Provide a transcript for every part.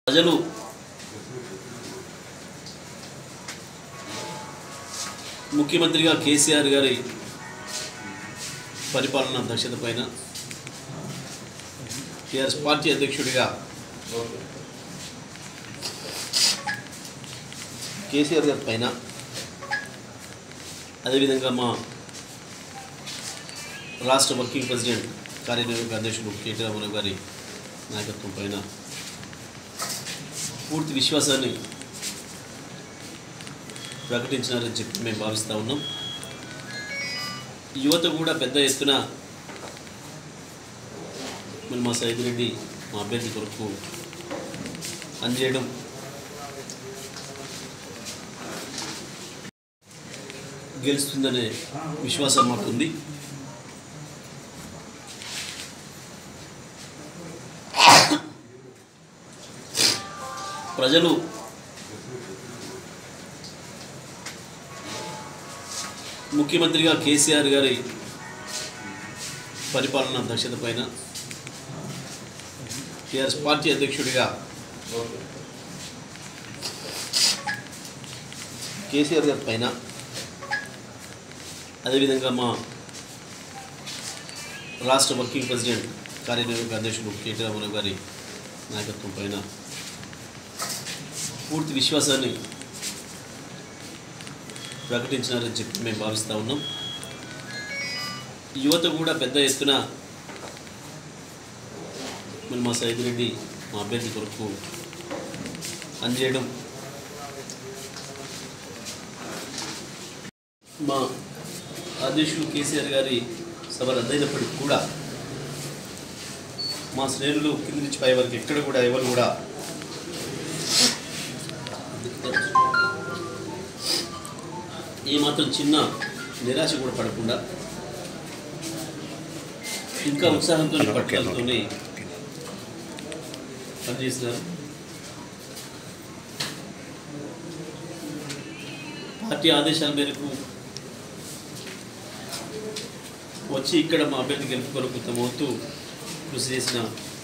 ప్రజలు ముఖ్యమంత్రిగా కేసీఆర్ గారి పరిపాలన దక్షత పైన టీఆర్ఎస్ పార్టీ అధ్యక్షుడిగా కేసీఆర్ గారి పైన అదేవిధంగా మా రాష్ట్ర వర్కింగ్ ప్రెసిడెంట్ కార్యనిర్వాహక అధ్యక్షుడు కేటీ రామారావు గారి నాయకత్వం పైన పూర్తి విశ్వాసాన్ని ప్రకటించినారని చెప్పి మేము భావిస్తూ ఉన్నాం యువత కూడా పెద్ద ఎత్తున మరి మా సైదిరెడ్డి మా అభ్యర్థి కొరకు పనిచేయడం గెలుస్తుందనే విశ్వాసం మాకుంది ప్రజలు ముఖ్యమంత్రిగా కేసీఆర్ గారి పరిపాలన దక్షత పైన టీఆర్ఎస్ పార్టీ అధ్యక్షుడిగా కేసీఆర్ గారి పైన అదేవిధంగా మా రాష్ట్ర వర్కింగ్ ప్రెసిడెంట్ కార్యనిర్వాహక అధ్యక్షుడు కేటీ రామారావు గారి నాయకత్వం పైన పూర్తి విశ్వాసాన్ని ప్రకటించినారని చెప్పి మేము భావిస్తూ ఉన్నాం యువత కూడా పెద్ద ఎత్తున మరి మా సైదిరెడ్డి మా అభ్యర్థి కొరకు పనిచేయడం మా అధ్యక్షులు కేసీఆర్ గారి సభ రద్దయినప్పటికీ కూడా మా శ్రేణులు కింది నుంచి పై వరకు ఎక్కడ కూడా ఎవరు కూడా ఏమాత్రం చిన్న నిరాశ కూడా పడకుండా ఇంకా ఉత్సాహంతో పట్టుదలతో పనిచేసినారు పార్టీ ఆదేశాల మేరకు వచ్చి ఇక్కడ మా అభ్యర్థి గెలుపు కొరకు తమ వంతు కృషి చేసిన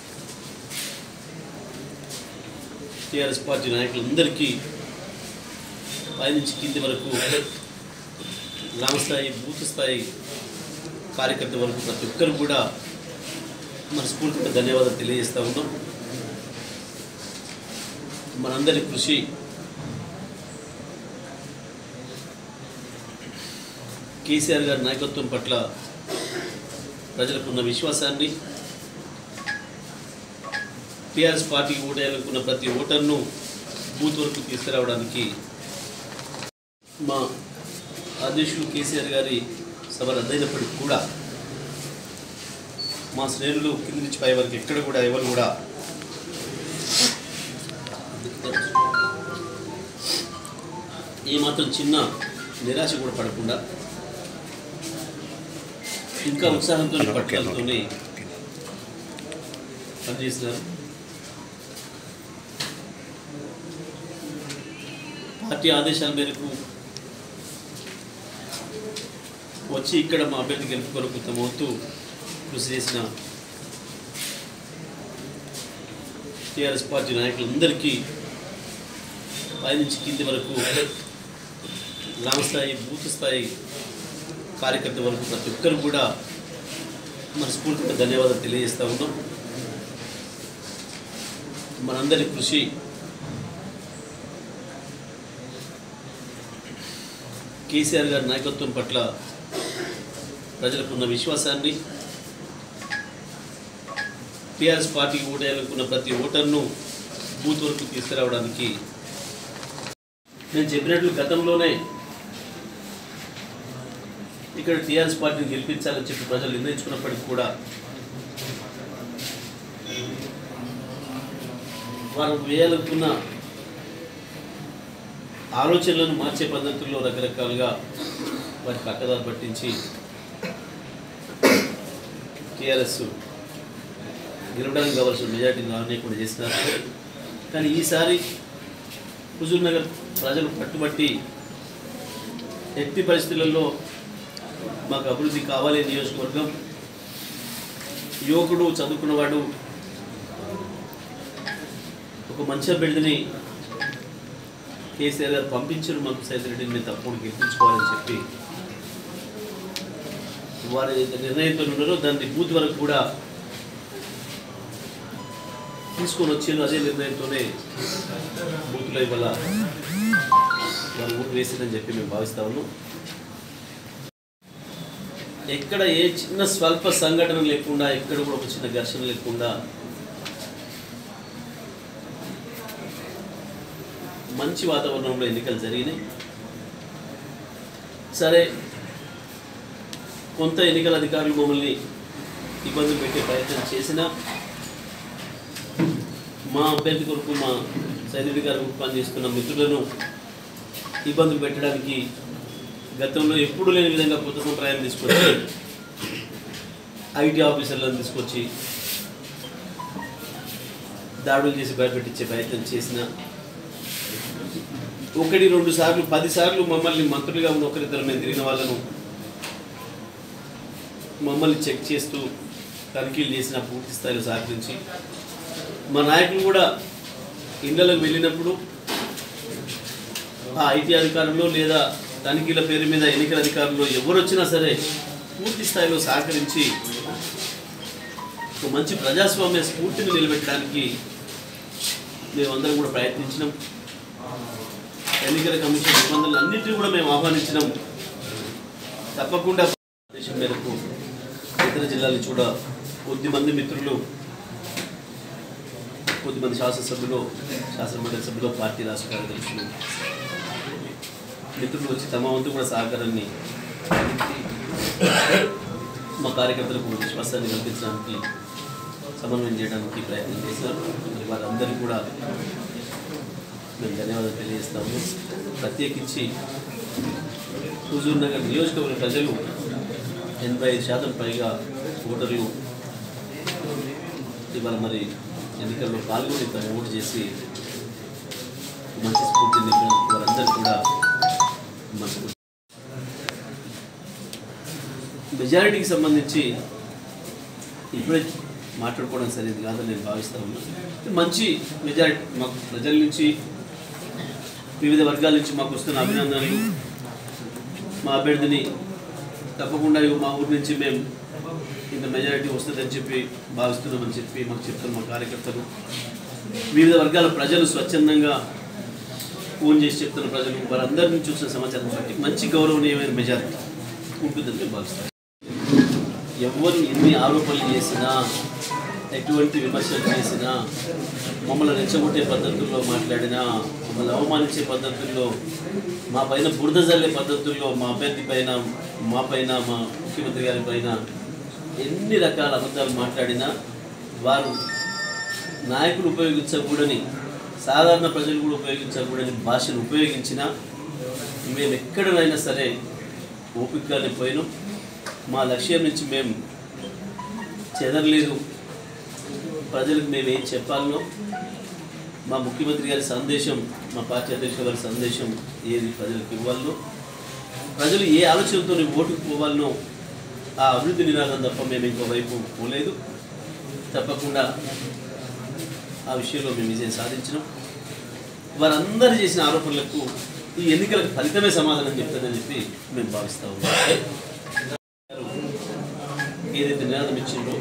టీఆర్ఎస్ పార్టీ నాయకులందరికీ పైనుంచి కింది వరకు గ్రామ స్థాయి బూత్ స్థాయి కార్యకర్త వరకు ప్రతి ఒక్కరు కూడా మనస్ఫూర్తిగా ధన్యవాదాలు తెలియజేస్తూ ఉన్నాం మనందరి కృషి కేసీఆర్ గారి నాయకత్వం పట్ల ప్రజలకున్న విశ్వాసాన్ని టీఆర్ఎస్ పార్టీకి ఓటేయాలనుకున్న ప్రతి ఓటర్ను బూత్ వరకు తీసుకురావడానికి మా అధ్యక్షులు కేసీఆర్ గారి సభ రద్దయినప్పటికీ కూడా మా శ్రేణులు కింది నుంచి పై వరకు ఎక్కడ కూడా ఎవరు కూడా ఏమాత్రం చిన్న నిరాశ కూడా పడకుండా ఇంకా ఉత్సాహంతో పట్టుదలతో పనిచేసినారు పార్టీ ఆదేశాల మేరకు వచ్చి ఇక్కడ మా అభ్యర్థి గెలుపు కొరకు తమ వంతు కృషి చేసిన టీఆర్ఎస్ పార్టీ నాయకులందరికీ పైనుంచి కింది వరకు గ్రామ స్థాయి బూత్ స్థాయి కార్యకర్త వరకు ప్రతి ఒక్కరు కూడా మనస్ఫూర్తిగా ధన్యవాదాలు తెలియజేస్తూ ఉన్నాం మనందరి కృషి కేసీఆర్ గారి నాయకత్వం పట్ల ప్రజలకున్న విశ్వాసాన్ని టీఆర్ఎస్ పార్టీకి ఓటేయాలనుకున్న ప్రతి ఓటర్ను బూత్ వరకు తీసుకురావడానికి నేను చెప్పినట్లు గతంలోనే ఇక్కడ టీఆర్ఎస్ పార్టీని గెలిపించాలని చెప్పి ప్రజలు నిర్ణయించుకున్నప్పటికీ కూడా వారు వేయాలనుకున్న ఆలోచనలను మార్చే పద్ధతుల్లో రకరకాలుగా వారి పక్కదారు పట్టించి టీఆర్ఎస్ గెలవడానికి కావాల్సిన మెజార్టీని రానియకుండా చేసినారు కానీ ఈసారి హుజూర్ నగర్ ప్రజలు పట్టుబట్టి ఎట్టి పరిస్థితులలో మాకు అభివృద్ధి కావాలి నియోజకవర్గం యువకుడు చదువుకున్నవాడు ఒక మంచి అభ్యర్థిని కేసీఆర్ గారు పంపించారు మాకు సైద్ రెడ్డిని మేము తప్పకుండా గెలిపించుకోవాలని చెప్పి వారి నిర్ణయంతో ఉన్నారో దాన్ని బూత్ వరకు కూడా తీసుకొని వచ్చాను అదే నిర్ణయంతోనే బూత్లో ఇవాళ వారు ఓటు వేసిందని చెప్పి మేము భావిస్తా ఉన్నాం ఎక్కడ ఏ చిన్న స్వల్ప సంఘటన లేకుండా ఎక్కడ కూడా ఒక చిన్న ఘర్షణ లేకుండా మంచి వాతావరణంలో ఎన్నికలు జరిగినాయి సరే కొంత ఎన్నికల అధికారులు మమ్మల్ని ఇబ్బందులు పెట్టే ప్రయత్నం చేసినా మా అభ్యర్థి కొరకు మా సైనికుడి గారి కొరకు పనిచేస్తున్న మిత్రులను ఇబ్బందులు పెట్టడానికి గతంలో ఎప్పుడు లేని విధంగా కొత్త సంప్రదాయం తీసుకొచ్చి ఐటీ ఆఫీసర్లను తీసుకొచ్చి దాడులు చేసి భయపెట్టించే ప్రయత్నం చేసిన ఒకటి రెండు సార్లు పది సార్లు మమ్మల్ని మంత్రులుగా ఉన్న ఒకరిద్దరు మేము తిరిగిన వాళ్ళను మమ్మల్ని చెక్ చేస్తూ తనిఖీలు చేసిన పూర్తి స్థాయిలో సహకరించి మా నాయకులు కూడా ఇళ్లకు వెళ్ళినప్పుడు ఆ ఐటీ అధికారులు లేదా తనిఖీల పేరు మీద ఎన్నికల అధికారులు ఎవరు వచ్చినా సరే పూర్తి స్థాయిలో సహకరించి ఒక మంచి ప్రజాస్వామ్య స్ఫూర్తిని నిలబెట్టడానికి మేమందరం కూడా ప్రయత్నించినాం ఎన్నికల కమిషన్ నిబంధనలు అన్నింటినీ కూడా మేము ఆహ్వానించినాం తప్పకుండా దేశం మేరకు ఇతర జిల్లాల నుంచి కూడా కొద్ది మంది మిత్రులు కొద్దిమంది శాసనసభ్యులు శాసనమండలి సభ్యులు పార్టీ రాష్ట్ర కార్యదర్శులు మిత్రులు వచ్చి తమ వంతు కూడా సహకారాన్ని మా కార్యకర్తలకు విశ్వాసాన్ని కల్పించడానికి సమన్వయం చేయడానికి ప్రయత్నం చేశారు మరి వారందరికీ కూడా మేము ధన్యవాదాలు తెలియజేస్తాము ప్రత్యేకించి హుజూర్ నగర్ నియోజకవర్గ ప్రజలు ఎనభై ఐదు శాతం పైగా ఓటర్లు ఇవాళ మరి ఎన్నికల్లో పాల్గొని తమ ఓటు చేసి మంచి స్ఫూర్తిని నింపినందుకు వారందరూ కూడా మనసు మెజారిటీకి సంబంధించి ఇప్పుడే మాట్లాడుకోవడం సరైనది కాదని నేను భావిస్తా ఉన్నాను మంచి మెజారిటీ మాకు ప్రజల నుంచి వివిధ వర్గాల నుంచి మాకు వస్తున్న అభినందనలు మా అభ్యర్థిని తప్పకుండా ఇగో మా ఊరి నుంచి మేము ఇంత మెజారిటీ వస్తుందని చెప్పి భావిస్తున్నామని చెప్పి మాకు చెప్తున్న మా కార్యకర్తలు వివిధ వర్గాల ప్రజలు స్వచ్ఛందంగా ఫోన్ చేసి చెప్తున్న ప్రజలు వారందరి నుంచి వచ్చిన సమాచారం బట్టి మంచి గౌరవనీయమైన మెజారిటీ ఉంటుందని మేము భావిస్తాం ఎవరు ఎన్ని ఆరోపణలు చేసినా ఎటువంటి విమర్శలు చేసినా మమ్మల్ని రెచ్చగొట్టే పద్ధతుల్లో మాట్లాడినా మమ్మల్ని అవమానించే పద్ధతుల్లో మా పైన బురద జల్లే పద్ధతుల్లో మా అభ్యర్థి పైన మా పైన మా ముఖ్యమంత్రి గారి పైన ఎన్ని రకాల అబద్ధాలు మాట్లాడినా వారు నాయకులు ఉపయోగించకూడని సాధారణ ప్రజలు కూడా ఉపయోగించకూడని భాషను ఉపయోగించినా మేము ఎక్కడైనా సరే ఓపికగానే పోయినాం మా లక్ష్యం నుంచి మేము చెదరలేదు ప్రజలకు మేము ఏం చెప్పాలనో మా ముఖ్యమంత్రి గారి సందేశం మా పార్టీ అధ్యక్షుల గారి సందేశం ఏది ప్రజలకు ఇవ్వాలనో ప్రజలు ఏ ఆలోచనతో ఓటుకు పోవాలనో ఆ అభివృద్ధి నినాదం తప్ప మేము ఇంకో వైపు పోలేదు తప్పకుండా ఆ విషయంలో మేము విజయం సాధించినాం వారందరూ చేసిన ఆరోపణలకు ఈ ఎన్నికలకు ఫలితమే సమాధానం చెప్తుందని చెప్పి మేము భావిస్తా ఉన్నాం ఏదైతే నినాదం ఇచ్చిందో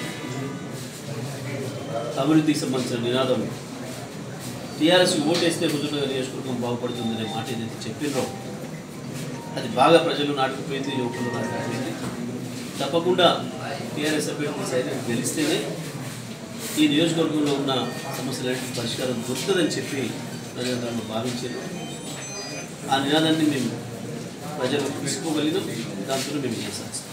అభివృద్ధికి సంబంధించిన నినాదం టీఆర్ఎస్ ఓటేస్తే హుజూర్నగర్ నియోజకవర్గం బాగుపడుతుందనే మాట ఏదైతే చెప్పిండ్రో అది బాగా ప్రజలు నాటుకుపోయింది యువకులు నాటుకుపోయింది తప్పకుండా టీఆర్ఎస్ అభ్యర్థి సైతం గెలిస్తేనే ఈ నియోజకవర్గంలో ఉన్న సమస్యలన్నింటి పరిష్కారం దొరుకుతుందని చెప్పి ప్రజలందరూ భావించారు ఆ నినాదాన్ని మేము ప్రజలకు తీసుకోగలిగినాం దాంతో మేము చేసాం